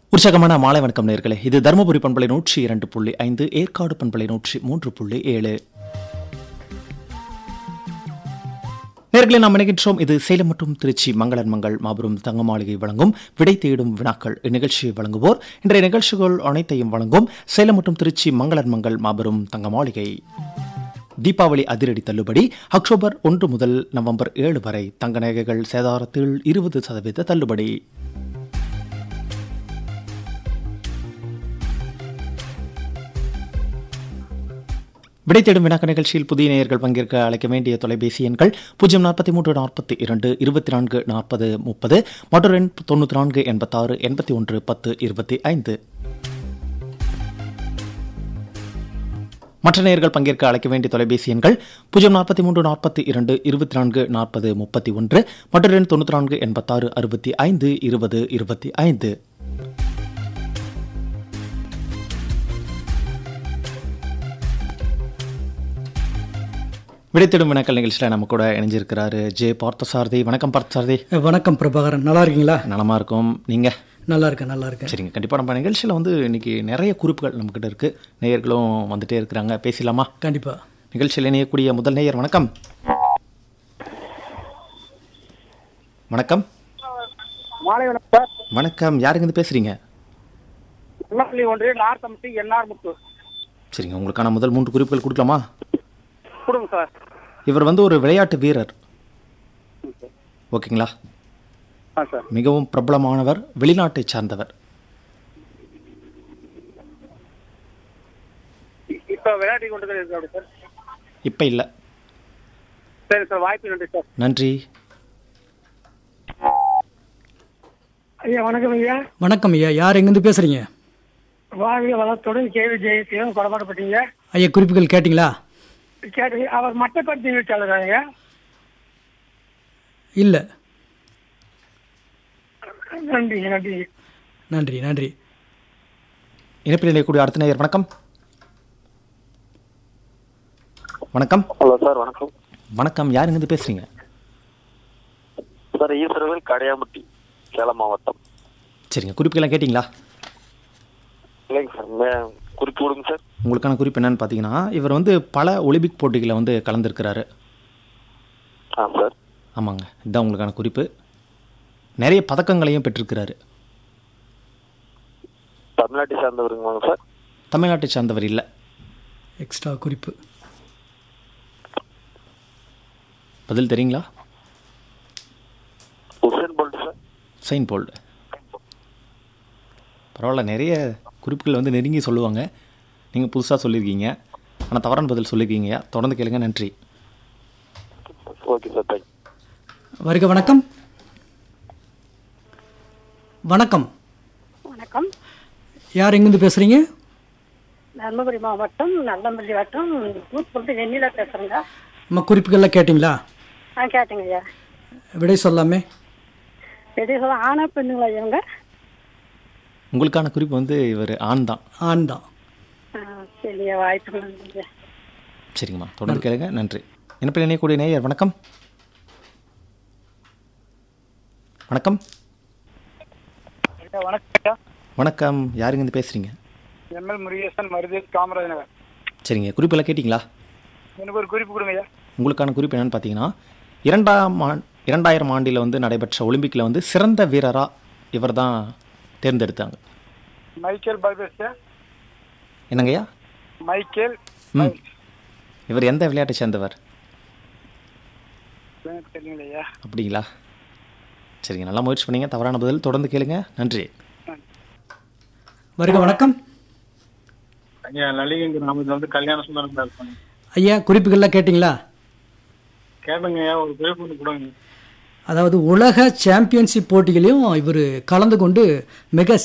உற்சாகமான மாலை வணக்கம் நேர்களே இது தருமபுரி பண்பலை நூற்றி இரண்டு புள்ளி ஐந்து ஏற்காடு பண்பலை நூற்றி மூன்று புள்ளி ஏழு நேர்களை நாம் நினைக்கின்றோம் இது சேலம் மற்றும் திருச்சி மங்களன் மங்கள் மாபெரும் தங்க மாளிகை வழங்கும் விடை தேடும் வினாக்கள் இந்நிகழ்ச்சியை வழங்குவோர் இன்றைய நிகழ்ச்சிகள் அனைத்தையும் வழங்கும் சேலம் மற்றும் திருச்சி மங்களன் மங்கள் மாபெரும் தங்க மாளிகை தீபாவளி அதிரடி தள்ளுபடி அக்டோபர் ஒன்று முதல் நவம்பர் ஏழு வரை தங்க நகைகள் சேதாரத்தில் இருபது சதவீத தள்ளுபடி விடை தேடும் வினாக்க நிகழ்ச்சியில் புதிய நேயர்கள் பங்கேற்க அழைக்க வேண்டிய தொலைபேசி எண்கள் பூஜ்ஜியம் நாற்பத்தி மூன்று நாற்பத்தி இரண்டு இருபத்தி நான்கு நாற்பது முப்பது மற்றொரு எண் தொண்ணூற்றி நான்கு எண்பத்தாறு எண்பத்தி ஒன்று பத்து இருபத்தி ஐந்து மற்ற நேயர்கள் பங்கேற்க அழைக்க வேண்டிய தொலைபேசி எண்கள் பூஜ்ஜியம் நாற்பத்தி மூன்று நாற்பத்தி இரண்டு இருபத்தி நான்கு நாற்பது முப்பத்தி ஒன்று மற்றொரு எண் தொண்ணூற்றி நான்கு எண்பத்தாறு அறுபத்தி ஐந்து இருபது இருபத்தி ஐந்து விடைத்திடும் வினாக்கள் நிகழ்ச்சியில் நம்ம கூட இணைஞ்சிருக்கிறாரு ஜே பார்த்தசாரதி வணக்கம் பார்த்தசாரதி வணக்கம் பிரபாகரன் நல்லா இருக்கீங்களா நலமா இருக்கும் நீங்க நல்லா இருக்கேன் நல்லா இருக்கேன் சரிங்க கண்டிப்பா நம்ம நிகழ்ச்சியில் வந்து இன்னைக்கு நிறைய குறிப்புகள் நம்மக்கிட்ட இருக்கு நேயர்களும் வந்துட்டே இருக்கிறாங்க பேசலாமா கண்டிப்பா நிகழ்ச்சியில் இணையக்கூடிய முதல் நேயர் வணக்கம் வணக்கம் மாலை வணக்கம் சார் வணக்கம் யாருங்க இருந்து பேசுறீங்க உள்ளப்பள்ளி ஒன்றிய நார்த் கமிட்டி என்ஆர் முத்து சரிங்க உங்களுக்கான முதல் மூன்று குறிப்புகள் கொடுக்கலாமா கொடுங்க சார் இவர் வந்து ஒரு விளையாட்டு வீரர் ஓகேங்களா ஆ சார் மிகவும் பிரபலமானவர் வெளிநாட்டை சார்ந்தவர் இப்போ விளையாடி கொண்டு இருக்கு அப்படி சார் இப்போ இல்லை சரி சார் வாய்ப்பு நன்றி சார் நன்றி ஐயா வணக்கம் ஐயா வணக்கம் ஐயா யார் எங்கேருந்து பேசுறீங்க வாழ்க வளத்துடன் கேள்வி ஜெயசிவம் கொடமாட்டப்பட்டீங்க ஐயா குறிப்புகள் கேட்டிங்களா கேட்டு அவர் மட்டப்பட்டி வீட்டாளர் ஐயா இல்லை நன்றி நன்றி நன்றி நன்றி இணைப்பில் இணையக்கூடிய அடுத்த நேயர் வணக்கம் வணக்கம் ஹலோ சார் வணக்கம் வணக்கம் யாருங்க இருந்து பேசுறீங்க சார் ஈஸ்வரவேல் கடையாம்பட்டி சேலம் மாவட்டம் சரிங்க குறிப்புகள்லாம் கேட்டிங்களா இல்லைங்க சார் மே குறிப்பு கொடுங்க சார் உங்களுக்கான குறிப்பு என்னன்னு பார்த்தீங்கன்னா இவர் வந்து பல ஒலிம்பிக் போட்டிகளை வந்து கலந்துருக்கிறாரு ஆ சார் ஆமாங்க இதுதான் உங்களுக்கான குறிப்பு நிறைய பதக்கங்களையும் பெற்றிருக்கிறாரு தமிழ்நாட்டை சார்ந்தவருங்களாங்க சார் தமிழ்நாட்டை சார்ந்தவர் இல்லை எக்ஸ்ட்ரா குறிப்பு பதில் தெரியுங்களா உசேன் போல்ட் சார் சைன் போல்டு பரவாயில்ல நிறைய குறிப்புகள் வந்து நெருங்கி சொல்லுவாங்க நீங்கள் புதுசாக சொல்லியிருக்கீங்க ஆனால் தவறான பதில் சொல்லியிருக்கீங்க தொடர்ந்து கேளுங்க நன்றி ஓகே சார் தேங்க் வருக வணக்கம் வணக்கம் வணக்கம் யார் எங்கேருந்து பேசுறீங்க தர்மபுரி மாவட்டம் நல்லம்பள்ளி வட்டம் தூத்துக்குடி வெண்ணிலா பேசுறேங்க நம்ம குறிப்புகள்லாம் கேட்டிங்களா ஆ கேட்டேங்க ஐயா விடை சொல்லாமே எப்படி சொல்ல ஆனா பெண்ணுங்களா இவங்க உங்களுக்கான குறிப்பு வந்து இவர் ஆண் தான் ஆண் தான் ஆ, சரிங்க வாய்ப்பு நன்றிங்க சரிங்கம்மா தொடர்ந்து கேளுங்க நன்றி இணைப்பில் இணையக்கூடிய நேயர் வணக்கம் வணக்கம் ஐயா வணக்கம் ஐயா வணக்கம் யாருங்க இருந்து பேசுகிறீங்க எம்எல் முருகேசன் மருதேஷ் காமராஜ் நகர் சரிங்க குறிப்பெல்லாம் கேட்டிங்களா எனக்கு ஒரு குறிப்பு கொடுங்க ஐயா உங்களுக்கான குறிப்பு என்னன்னு பார்த்தீங்கன்னா இரண்டாம் ஆண் இரண்டாயிரம் ஆண்டில் வந்து நடைபெற்ற ஒலிம்பிக்கில் வந்து சிறந்த வீரராக இவர் தான் தேர்ந்தெடுத்தாங்க மைக்கேல் பல்பேஸ் என்னங்கய்யா மைக்கேல் ம் இவர் எந்த விளையாட்டை சேர்ந்தவர் தெரியுங்களா ஐயா அப்படிங்களா சரிங்க நல்லா முயற்சி பண்ணீங்க தவறான பதில் தொடர்ந்து கேளுங்க நன்றி வருக வணக்கம் ஐயா லலிகங்க நாமத்தில் வந்து கல்யாண சுந்தரம் இருப்பாங்க ஐயா குறிப்புகள்லாம் கேட்டிங்களா கேளுங்க ஐயா ஒரு குறிப்பு ஒன்று கொடுங்க அதாவது உலக சாம்பியன்ஷிப் போட்டிகளையும் இவர் கலந்து கொண்டு மிக